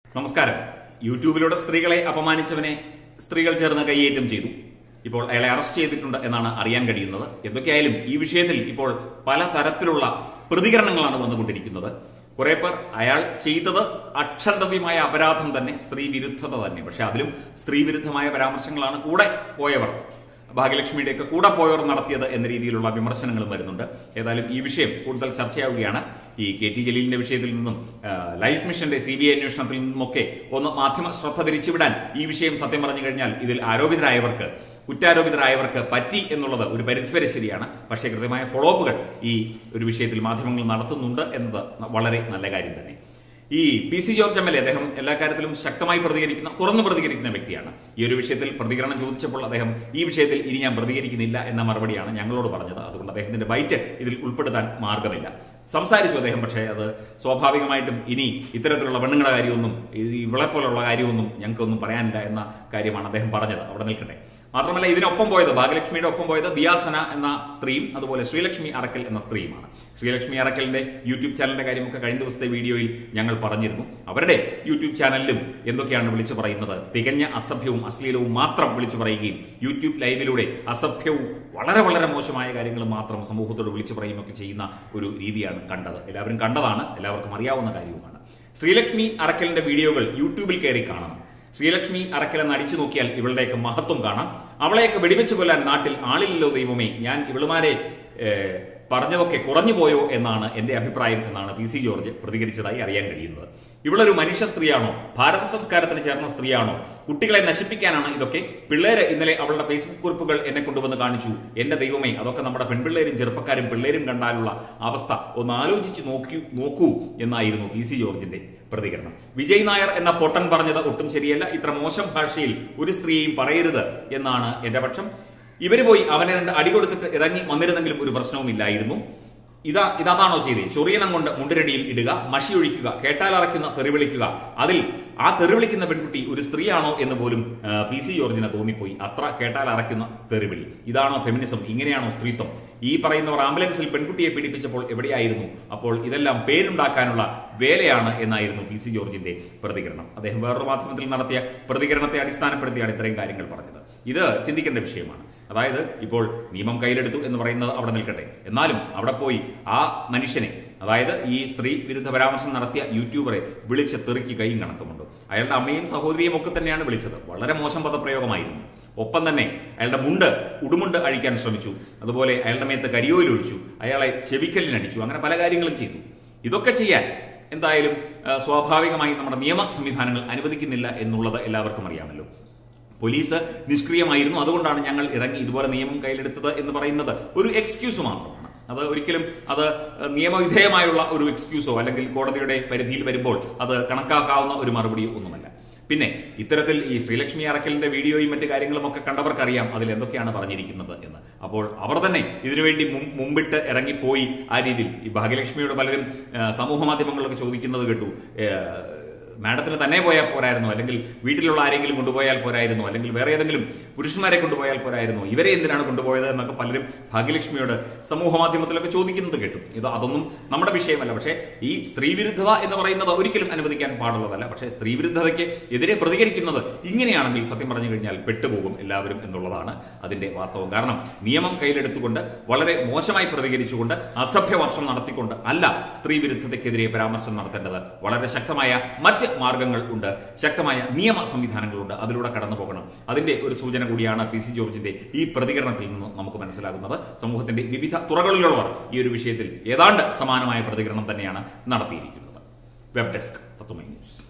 നമസ്കാരം യൂട്യൂബിലൂടെ സ്ത്രീകളെ അപമാനിച്ചവനെ സ്ത്രീകൾ ചേർന്ന് കൈയേറ്റം ചെയ്തു ഇപ്പോൾ അയാളെ അറസ്റ്റ് ചെയ്തിട്ടുണ്ട് എന്നാണ് അറിയാൻ കഴിയുന്നത് എന്തൊക്കെയായാലും ഈ വിഷയത്തിൽ ഇപ്പോൾ പല തരത്തിലുള്ള പ്രതികരണങ്ങളാണ് വന്നുകൊണ്ടിരിക്കുന്നത് കുറെ പേർ അയാൾ ചെയ്തത് അക്ഷന്തവ്യമായ അപരാധം തന്നെ സ്ത്രീ വിരുദ്ധത തന്നെ പക്ഷെ അതിലും സ്ത്രീ വിരുദ്ധമായ പരാമർശങ്ങളാണ് കൂടെ പോയവർ ഭാഗ്യലക്ഷ്മിയുടെ ഒക്കെ കൂടെ പോയവർ നടത്തിയത് എന്ന രീതിയിലുള്ള വിമർശനങ്ങളും വരുന്നുണ്ട് ഏതായാലും ഈ വിഷയം കൂടുതൽ ചർച്ചയാവുകയാണ് ഈ കെ ടി ജലീലിന്റെ വിഷയത്തിൽ നിന്നും ആ, ലൈഫ് മിഷന്റെ സി ബി ഐ അന്വേഷണത്തിൽ നിന്നുമൊക്കെ ഒന്ന് മാധ്യമ ശ്രദ്ധ തിരിച്ചുവിടാൻ ഈ വിഷയം സത്യം പറഞ്ഞു കഴിഞ്ഞാൽ ഇതിൽ ആരോപിതരായവർക്ക് കുറ്റാരോപിതരായവർക്ക് പറ്റി എന്നുള്ളത് ഒരു പരിധിവരെ ശരിയാണ് പക്ഷേ കൃത്യമായ ഫോളോ അപ്പുകൾ ഈ ഒരു വിഷയത്തിൽ മാധ്യമങ്ങൾ നടത്തുന്നുണ്ട് എന്നത് വളരെ നല്ല കാര്യം തന്നെ ഈ P C George M L A അദ്ദേഹം എല്ലാ കാര്യത്തിലും ശക്തമായി പ്രതികരിക്കുന്ന തുറന്നു പ്രതികരിക്കുന്ന വ്യക്തിയാണ് ഈ ഒരു വിഷയത്തിൽ പ്രതികരണം ചോദിച്ചപ്പോൾ അദ്ദേഹം ഈ വിഷയത്തിൽ ഇനി ഞാൻ പ്രതികരിക്കുന്നില്ല എന്ന മറുപടിയാണ് ഞങ്ങളോട് പറഞ്ഞത് അതുകൊണ്ട് അദ്ദേഹത്തിന്റെ ബൈറ്റ് ഇതിൽ ഉൾപ്പെടുത്താൻ മാർഗമില്ല സംസാരിച്ചു അദ്ദേഹം പക്ഷേ അത് സ്വാഭാവികമായിട്ടും ഇനി ഇത്തരത്തിലുള്ള പെണ്ണുങ്ങളുടെ കാര്യമൊന്നും ഈ ഇവളെ പോലുള്ള കാര്യമൊന്നും ഞങ്ങൾക്കൊന്നും പറയാനില്ല എന്ന കാര്യമാണ് അദ്ദേഹം പറഞ്ഞത് അവിടെ നിൽക്കട്ടെ മാത്രമല്ല ഇതിനൊപ്പം പോയത് ഭാഗ്യലക്ഷ്മിയുടെ ഒപ്പം പോയത് ദിയാസന എന്ന സ്ത്രീയും അതുപോലെ ശ്രീലക്ഷ്മി അറക്കൽ എന്ന സ്ത്രീയുമാണ് ശ്രീലക്ഷ്മി അറക്കലിന്റെ യൂട്യൂബ് ചാനലിന്റെ കാര്യമൊക്കെ കഴിഞ്ഞ ദിവസത്തെ വീഡിയോയിൽ ഞങ്ങൾ പറഞ്ഞിരുന്നു അവരുടെ യൂട്യൂബ് ചാനലിലും എന്തൊക്കെയാണ് വിളിച്ചു പറയുന്നത് തികഞ്ഞ അസഭ്യവും അശ്ലീലവും മാത്രം വിളിച്ചു പറയുകയും യൂട്യൂബ് ലൈവിലൂടെ അസഭ്യവും വളരെ വളരെ മോശമായ കാര്യങ്ങൾ മാത്രം സമൂഹത്തോട് വിളിച്ചു പറയുകയൊക്കെ ചെയ്യുന്ന ഒരു രീതിയാണ് കണ്ടത് എല്ലാവരും കണ്ടതാണ് എല്ലാവർക്കും അറിയാവുന്ന കാര്യവുമാണ് ശ്രീലക്ഷ്മി അറക്കലിന്റെ വീഡിയോകൾ യൂട്യൂബിൽ കയറി കാണണം ശ്രീലക്ഷ്മി അറക്കലെന്ന് അടിച്ചു നോക്കിയാൽ ഇവളുടെയൊക്കെ മഹത്വം കാണാം അവളെയൊക്കെ വെടിവെച്ച് കൊല്ലാൻ നാട്ടിൽ ആളില്ലല്ലോ ദൈവമേ ഞാൻ ഇവളുമാരെ ഏഹ്, പറഞ്ഞതൊക്കെ കുറഞ്ഞു പോയോ എന്നാണ് എന്റെ അഭിപ്രായം എന്നാണ് പി സി ജോർജ് പ്രതികരിച്ചതായി അറിയാൻ കഴിയുന്നത് ഇവളൊരു മനുഷ്യ സ്ത്രീയാണോ ഭാരത സംസ്കാരത്തിന് ചേർന്ന സ്ത്രീയാണോ കുട്ടികളെ നശിപ്പിക്കാനാണ് ഇതൊക്കെ പിള്ളേര് ഇന്നലെ അവളുടെ ഫേസ്ബുക്ക് കുറിപ്പുകൾ എന്നെ കൊണ്ടുവന്ന് കാണിച്ചു എന്റെ ദൈവമേ അതൊക്കെ നമ്മുടെ പെൺപിള്ളേരും ചെറുപ്പക്കാരും പിള്ളേരും കണ്ടാലുള്ള അവസ്ഥ ഒന്ന് ആലോചിച്ച് നോക്കൂ നോക്കൂ എന്നായിരുന്നു പി സി ജോർജിന്റെ പ്രതികരണം വിജയ് നായർ എന്ന പൊട്ടൻ പറഞ്ഞത് ഒട്ടും ശരിയല്ല ഇത്ര മോശം ഭാഷയിൽ ഒരു സ്ത്രീയെയും പറയരുത് എന്നാണ് എന്റെ പക്ഷം ഇവര് പോയി അവനെ രണ്ട് അടി കൊടുത്തിട്ട് ഇറങ്ങി വന്നിരുന്നെങ്കിലും ഒരു പ്രശ്നവുമില്ലായിരുന്നു ഇതാ ഇതാണോ ചെയ്തേ ചൊറിയനം കൊണ്ട് മുണ്ടിരടിയിൽ ഇടുക മഷി ഒഴിക്കുക കേട്ടാൽ അറയ്ക്കുന്ന തെറിവിളിക്കുക അതിൽ ആ തെറിവിളിക്കുന്ന പെൺകുട്ടി ഒരു സ്ത്രീയാണോ എന്ന് പോലും ആ, പി സി ജോർജിന് തോന്നിപ്പോയി അത്ര കേട്ടാൽ അറയ്ക്കുന്ന തെറിവിളി ഇതാണോ ഫെമിനിസം ഇങ്ങനെയാണോ സ്ത്രീത്വം ഈ പറയുന്നവർ ആംബുലൻസിൽ പെൺകുട്ടിയെ പീഡിപ്പിച്ചപ്പോൾ എവിടെയായിരുന്നു അപ്പോൾ ഇതെല്ലാം പേരുണ്ടാക്കാനുള്ള വേലയാണ് എന്നായിരുന്നു പി സി ജോർജിന്റെ പ്രതികരണം അദ്ദേഹം വേറൊരു മാധ്യമത്തിൽ നടത്തിയ പ്രതികരണത്തെ അടിസ്ഥാനപ്പെടുത്തിയാണ് ഇത്രയും കാര്യങ്ങൾ പറഞ്ഞത് ഇത് ചിന്തിക്കേണ്ട വിഷയമാണ് അതായത് ഇപ്പോൾ നിയമം കയ്യിലെടുത്തു എന്ന് പറയുന്നത് അവിടെ നിൽക്കട്ടെ എന്നാലും അവിടെ പോയി ആ മനുഷ്യനെ അതായത് ഈ സ്ത്രീ വിരുദ്ധ പരാമർശം നടത്തിയ യൂട്യൂബറെ വിളിച്ച് തെറുക്കി കൈയും കണക്കുമുണ്ട് അയാളുടെ അമ്മയും സഹോദരിയും ഒക്കെ തന്നെയാണ് വിളിച്ചത് വളരെ മോശം പദപ്രയോഗമായിരുന്നു ഒപ്പം തന്നെ അയാളുടെ മുണ്ട് ഉടുമുണ്ട് അഴിക്കാൻ ശ്രമിച്ചു അതുപോലെ അയാളുടെ മേത്ത് കരിയോയിൽ ഒഴിച്ചു അയാളെ ചെവിക്കല്ലിനടിച്ചു അങ്ങനെ പല കാര്യങ്ങളും ചെയ്തു ഇതൊക്കെ ചെയ്യാൻ എന്തായാലും ആ, സ്വാഭാവികമായി നമ്മുടെ നിയമ സംവിധാനങ്ങൾ അനുവദിക്കുന്നില്ല എന്നുള്ളത് എല്ലാവർക്കും അറിയാമല്ലോ പോലീസ് നിഷ്ക്രിയമായിരുന്നു അതുകൊണ്ടാണ് ഞങ്ങൾ ഇറങ്ങി ഇതുപോലെ നിയമം കയ്യിലെടുത്തത് എന്ന് പറയുന്നത് ഒരു എക്സ്ക്യൂസ് മാത്രമാണ് അത് ഒരിക്കലും അത് നിയമവിധേയമായുള്ള ഒരു എക്സ്ക്യൂസോ അല്ലെങ്കിൽ കോടതിയുടെ പരിധിയിൽ വരുമ്പോൾ അത് കണക്കാക്കാവുന്ന ഒരു മറുപടിയോ ഒന്നുമല്ല പിന്നെ ഇത്തരത്തിൽ ഈ ശ്രീലക്ഷ്മി അറക്കലിന്റെ വീഡിയോയും മറ്റു കാര്യങ്ങളും ഒക്കെ കണ്ടവർക്കറിയാം അതിൽ എന്തൊക്കെയാണ് പറഞ്ഞിരിക്കുന്നത് എന്ന് അപ്പോൾ അവർ തന്നെ ഇതിനുവേണ്ടി മും- മുമ്പിട്ട് ഇറങ്ങിപ്പോയി ആ രീതിയിൽ ഈ ഭാഗ്യലക്ഷ്മിയോട് പലരും ആ, സമൂഹ മാധ്യമങ്ങളിലൊക്കെ ചോദിക്കുന്നത് കേട്ടു ഏ, മാഡത്തിന് തന്നെ പോയാൽ പോരായിരുന്നു അല്ലെങ്കിൽ വീട്ടിലുള്ള ആരെങ്കിലും കൊണ്ടുപോയാൽ പോരായിരുന്നു അല്ലെങ്കിൽ വേറെ ഏതെങ്കിലും പുരുഷന്മാരെ കൊണ്ടുപോയാൽ പോരായിരുന്നു ഇവരെ എന്തിനാണ് കൊണ്ടുപോയത് എന്നൊക്കെ പലരും ഭാഗ്യലക്ഷ്മിയോട് സമൂഹ മാധ്യമത്തിലൊക്കെ ചോദിക്കുന്നത് കേട്ടു ഇത് അതൊന്നും നമ്മുടെ വിഷയമല്ല പക്ഷേ ഈ സ്ത്രീ വിരുദ്ധത എന്ന് പറയുന്നത് ഒരിക്കലും അനുവദിക്കാൻ പാടുള്ളതല്ല പക്ഷേ സ്ത്രീ വിരുദ്ധതയ്ക്ക് എതിരെ പ്രതികരിക്കുന്നത് ഇങ്ങനെയാണെങ്കിൽ സത്യം പറഞ്ഞു കഴിഞ്ഞാൽ പെട്ടുപോകും എല്ലാവരും എന്നുള്ളതാണ് അതിന്റെ വാസ്തവം കാരണം നിയമം കയ്യിലെടുത്തുകൊണ്ട് വളരെ മോശമായി പ്രതികരിച്ചുകൊണ്ട് അസഭ്യവർഷം നടത്തിക്കൊണ്ട് അല്ല സ്ത്രീ വിരുദ്ധതയ്ക്കെതിരെ പരാമർശം നടത്തേണ്ടത് വളരെ ശക്തമായ മറ്റ് മാർഗങ്ങൾ ഉണ്ട് ശക്തമായ നിയമ സംവിധാനങ്ങളുണ്ട് അതിലൂടെ കടന്നു പോകണം അതിന്റെ ഒരു സൂചന കൂടിയാണ് പി സി ജോർജിന്റെ ഈ പ്രതികരണത്തിൽ നിന്ന് നമുക്ക് മനസ്സിലാകുന്നത് സമൂഹത്തിന്റെ വിവിധ തുറകളിലുള്ളവർ ഈ ഒരു വിഷയത്തിൽ ഏതാണ്ട് സമാനമായ പ്രതികരണം തന്നെയാണ് നടത്തിയിരിക്കുന്നത് വെബ് ഡെസ്ക് തത്വമൈ ന്യൂസ്